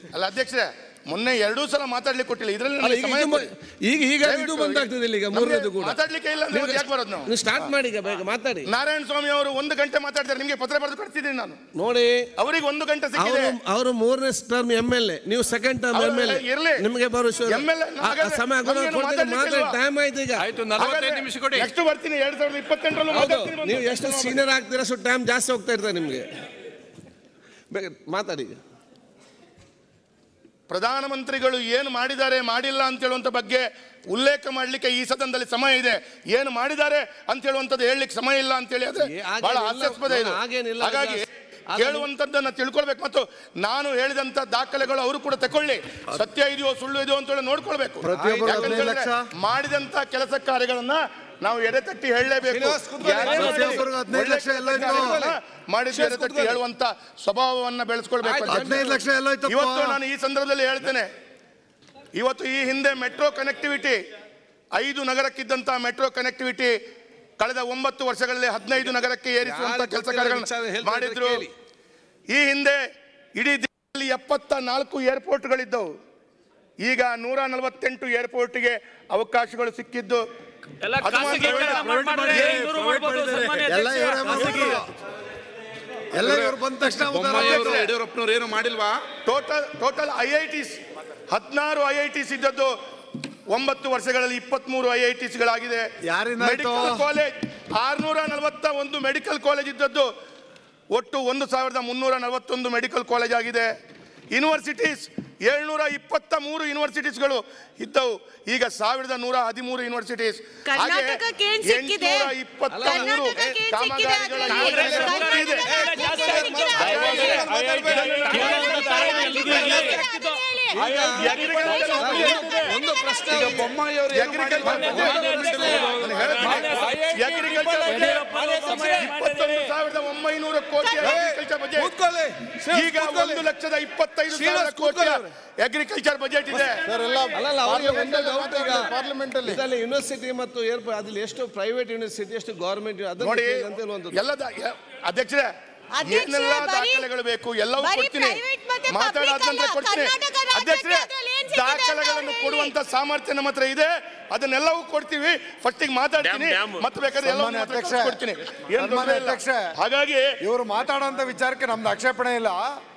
ಅಲ್ಲ ಅಧ್ಯಕ್ಷರೇ ಮೊನ್ನೆ ಎರಡೂ ಸಲ ಮಾತಾಡ್ಲಿಕ್ಕೆ ಕೊಟ್ಟಿಲ್ಲ ಇದರಲ್ಲಿ ಅಲ್ಲ, ನನಗೆ ಈಗ ಸಮಯ ಇದು ಕೊಡಿ. ಈಗ ಈಗ ಇದು ದಯವಿಟ್ಟು ಬಂದಾಗ್ತದೆ ಇಲ್ಲಿ ಈಗ ನಮ್ಗೆ ಮೂರನೇದು ಕೂಡ ಮಾತಾಡ್ಲಿಕ್ಕೆ ಇಲ್ಲ ಅಂದ್ರೆ ಯಾಕೆ ಬರೋದು ನಾವು ನೀವು ಸ್ಟಾರ್ಟ್ ಮಾಡಿ ಈಗ ಬೇಗ ಮಾತಾಡಿ ನಾರಾಯಣ ಸ್ವಾಮಿ ಅವರು ಒಂದು ಗಂಟೆ ಮಾತಾಡ್ತಾರೆ ನಿಮಗೆ ಪತ್ರ ಬರೆದು ಕಳಿಸಿದ್ದೀನಿ ನಾನು ನೋಡಿ ಅವರಿಗೆ ಒಂದು ಗಂಟೆ ಅವರು ಸಿಕ್ಕಿದೆ ಅವರು ಮೂರನೇ ಟರ್ಮ್ ಎಮ್ ಎಲ್ ಎ ನೀವು ಸೆಕೆಂಡ್ ಟರ್ಮ್ ಅವ್ರು ಎಮ್ ಎಲ್ ಇರ್ಲಿ. ಎ ನಿಮಗೆ ಭವಿಷ್ಯ MLA ನಮಗೆ- ಸಮಯ ನಮಗೇನು ಮಾತಾಡ್ಲಿಕ್ಕೆ ಮಾತಾಡಿ ಇಲ್ವಾ? ಟೈಮ್ ಆಯ್ತು ಈಗ ಆಯ್ತು ನಲವತ್ತೈದು ನಿಮಿಷ ಕೊಡಿ ನೆಕ್ಸ್ಟ್ ಬರ್ತೀನಿ ಎರಡ್ ಸಾವಿರದ ಇಪ್ಪತ್ತೆಂಟರಲ್ಲೂ ಹೌದು ಮಾತಾಡ್ತೀನಿ ಬಂದು. ನೀವು ಎಷ್ಟು ಸೀನಿಯರ್ ಆಗ್ತೀರಾ ಅಷ್ಟು ಟೈಮ್ ಜಾಸ್ತಿ ಹೋಗ್ತಾ ಇರ್ತದೆ ನಿಮಗೆ ಬೇಗ ಮಾತಾಡಿ ಈಗ ಪ್ರಧಾನಮಂತ್ರಿಗಳು ಏನು ಮಾಡಿದ್ದಾರೆ ಮಾಡಿಲ್ಲ ಅಂತ ಹೇಳುವಂತ ಬಗ್ಗೆ ಉಲ್ಲೇಖ ಮಾಡಲಿಕ್ಕೆ ಈ ಸದನದಲ್ಲಿ ಸಮಯ ಇದೆ ಏನು ಮಾಡಿದ್ದಾರೆ ಅಂತ ಹೇಳುವಂಥದ್ದು ಹೇಳಲಿಕ್ಕೆ ಸಮಯ ಇಲ್ಲ ಅಂತ ಹೇಳಿ ಆದ್ರೆ ಏ, ಹಾಗೇನಿಲ್ಲ. ಬಹಳ ಹಾಸ್ಯಾಸ್ಪದ ಇದು ಹಾಗೇನಿಲ್ಲ. ಹಾಗಾಗಿ ಆಗ- ಕೇಳುವಂಥದ್ದನ್ನ ತಿಳ್ಕೊಳ್ಬೇಕು ಮತ್ತು ನಾನು ಹೇಳಿದಂತ ದಾಖಲೆಗಳು ಅವರು ಕೂಡ ತಕೊಳ್ಳಿ ಸತ್ಯ ಇದೆಯೋ ಸುಳ್ಳು ಇದೆಯೋ ಅಂತ ಹೇಳಿ ನೋಡ್ಕೊಳ್ಬೇಕು ಪ್ರತಿಯೊಬ್ಬರು ಯಾಕಂತ ಹದಿನೈದು ಹೇಳಿದ್ರೆ ಲಕ್ಷ. ಮಾಡಿದಂತ ಕೆಲಸ ಕಾರ್ಯಗಳನ್ನ ನಾವು ಎಡೆತಟ್ಟಿ ಹೇಳಲೇಬೇಕು ಶ್ರೀನಿವಾಸ್ ಕೂತ್ಕೊಳ್ಳಿ. ಯಾರೇ ಮಾಡಲಿ, ಪ್ರತಿಯೊಬ್ಬರಿಗೂ ಹದಿನೈದು ಲಕ್ಷ ಎಲ್ಲ ಒಳ್ಳೆ ಇತ್ತು. ಕಾರ್ಯಗಳನ್ನ ಮಾಡಿದ್ದು ಶ್ರೀನಿವಾಸ್ ಎಡೆತಟ್ಟಿ ಕೂತ್ಕೊಳ್ಳಿ. ಹೇಳುವಂತ ಸ್ವಭಾವವನ್ನ ಬೆಳೆಸ್ಕೊಳ್ಬೇಕು ಆಯ್ತು, ಅಧ್ಯಕ್ಷರೇ. ಹದಿನೈದು ಲಕ್ಷ ಎಲ್ಲ ಇತ್ತಪ್ಪ. ಇವತ್ತು ನಾನು ಈ ಸಂದರ್ಭದಲ್ಲಿ ಹೇಳ್ತೇನೆ ಇವತ್ತು ಈ ಹಿಂದೆ ಮೆಟ್ರೋ ಕನೆಕ್ಟಿವಿಟಿ ಐದು ನಗರಕ್ಕಿದ್ದಂತ ಮೆಟ್ರೋ ಕನೆಕ್ಟಿವಿಟಿ ಕಳೆದ ಒಂಬತ್ತು ವರ್ಷಗಳಲ್ಲಿ ಹದಿನೈದು ನಗರಕ್ಕೆ ಏರಿಸುವಂತ ಯಾರು ಕೆಲಸ ಗೊತ್ತಿಲ್ಲ ವಿಚಾರ ಕಾರ್ಯಗಳನ್ನು ಹೇಳ್ತಾ ಇದ್ದಾರೆ ಮಾಡಿದ್ರು ಕೇಳಿ. ಈ ಹಿಂದೆ ಇಡೀ ದೇಶದಲ್ಲಿ ಎಪ್ಪತ್ತ ನಾಲ್ಕು ಏರ್ಪೋರ್ಟ್ಗಳಿದ್ದವು ಈಗ ನೂರ ನಲವತ್ತೆಂಟು ಏರ್ಪೋರ್ಟ್ಗೆ ಅವಕಾಶಗಳು ಸಿಕ್ಕಿದ್ದು ಎಲ್ಲ ಅದು ಮಾತ್ರ ಖಾಸಗೀಕರಣ ಬೇಡ. ಮಾಡ್ತಾರೆ, ಇನ್ನೂರು ಮಾಡ್ಬೋದು, ಸನ್ಮಾನ್ಯ ಎಲ್ಲ ಅಧ್ಯಕ್ಷರೇ. ಇವರೇ ಮಾಡೋದು. ಎಲ್ಲ ಇವ್ರು ಬಂದ ತಕ್ಷಣ ಉದ್ಧಾರ ಬೊಮ್ಮಾಯಿಯವರು ಆಗ್ತದೆ. ಯಡಿಯೂರಪ್ಪನವ್ರು ಏನು ಮಾಡಿಲ್ವಾ total total I I T's ಹದಿನಾರು ಐ ಐ ಟಿಸ್ ಇದ್ದದ್ದು ಒಂಬತ್ತು ವರ್ಷಗಳಲ್ಲಿ ಇಪ್ಪತ್ಮೂರು ಐ ಐ ಟಿಸ್ಗಳಾಗಿದೆ ಯಾರಿಂದ ಆಯ್ತು? ಮೆಡಿಕಲ್ ಕಾಲೇಜ್ ಆರ್ನೂರ ನಲವತ್ತ ಒಂದು ಮೆಡಿಕಲ್ ಕಾಲೇಜ್ ಇದ್ದದ್ದು ಒಟ್ಟು ಒಂದು ಸಾವಿರದ ಮುನ್ನೂರ ನಲವತ್ತೊಂದು ಮೆಡಿಕಲ್ ಕಾಲೇಜ್ ಆಗಿದೆ ಯೂನಿವರ್ಸಿಟೀಸ್ ಏಳ್ನೂರ ಇಪ್ಪತ್ತ ಮೂರು ಯೂನಿವರ್ಸಿಟೀಸ್ಗಳು ಇದ್ದವು ಈಗ ಸಾವಿರದ ನೂರ ಹದಿಮೂರು ಯೂನಿವರ್ಸಿಟೀಸ್ ಕರ್ನಾಟಕಕ್ಕೆ ಏನ್ ಸಿಕ್ಕಿದೆ? ಇಪ್ಪತ್ತ ಮೂರು ಕರ್ನಾಟಕಕ್ಕೆ ಏನ್ ಸಿಕ್ಕಿದೆ ಕಾಮಗಾರಿಗಳ ಅದ್ರಲ್ಲಿ? ಯೋಜನೆ ಇದೆ. ಒಂದು ಪ್ರಶ್ನೆ ಈಗ ಬೊಮ್ಮಾಯಿಯವರು ಏನು ಅಗ್ರಿಕಲ್ಚರ್ ಇಪ್ಪತ್ತೊಂದು ಸಾವಿರದ ಒಂಬೈನೂರ ಕೋಟಿ ಅಗ್ರಿಕಲ್ಚರ್ ಬಜೆಟ್ ಕೂತ್ಕೊಳ್ಳಿ ಈಗ ಒಂದು ಲಕ್ಷದ ಇಪ್ಪತ್ತೈದು ಸಾವಿರ ಕೋಟಿ ಅಗ್ರಿಕಲ್ಚರ್ ಬಜೆಟ್ ಇದೆ ಅಲ್ಲಲ್ಲ ಅವರಿಗೆ ಒಂದು ಡೌಟ್ ಈಗ ಪಾರ್ಲಿಮೆಂಟ್ ಅಲ್ಲಿ ಇದರಲ್ಲಿ ಯೂನಿವರ್ಸಿಟಿ ಮತ್ತು ಏರ್ಪೋರ್ಟ್ ಅದ್ರಲ್ಲಿ ಎಷ್ಟು ಪ್ರೈವೇಟ್ ಯೂನಿವರ್ಸಿಟಿ ಎಷ್ಟು ಗವರ್ಮೆಂಟ್ ನೋಡಿ ಅಂತ ಹೇಳುವಂಥದ್ದು ಎಲ್ಲ ದಾ- ಯ- ಅಧ್ಯಕ್ಷರೇ ಅಧ್ಯಕ್ಷರೇ, ಏನೆಲ್ಲ ಬರೀ- ದಾಖಲೆಗಳು ಬೇಕು ಎಲ್ಲವೂ ಬರೀ ಕೊಡ್ತೀನಿ private ಮತ್ತೆ ಮಾತಾಡಾದ public ನಂತರ ಅಲ್ಲ, ಕೊಡ್ತೀನಿ ಕರ್ನಾಟಕ ರಾಜ್ಯಕ್ಕೆ ಅಧ್ಯಕ್ಷರೇ ಅದ್ರಲ್ಲಿ ಏನ್ ಸಿಕ್ಕಿದೆ ಅಂತ ದಾಖಲೆಗಳನ್ನು ಅವ್ರು ಕೊಡುವಂತ ಸಾಮರ್ಥ್ಯ ನಮ್ಮ ಹತ್ರ ಇದೆ ಅದನ್ನೆಲ್ಲವೂ ಕೊಡ್ತೀವಿ ಫಸ್ಟಿಗೆ ಮಾತಾಡ್ತೀನಿ ಡ್ಯಾಮ್, ಡ್ಯಾಮ್. ಮತ್ತೆ ಬೇಕಾದ್ರೆ ಎಲ್ಲ ಸನ್ಮಾನ್ಯ ಅಧ್ಯಕ್ಷ, ಕೊಡ್ತೀನಿ ಏನು ಸನ್ಮಾನ್ಯ ತೊಂದ್ರೆ ಇಲ್ಲ. ಅಧ್ಯಕ್ಷ. ಹಾಗಾಗಿ ಇವರು ಮಾತಾಡುವಂತ ವಿಚಾರಕ್ಕೆ ನಮ್ದು ಆಕ್ಷೇಪಣೆ ಇಲ್ಲ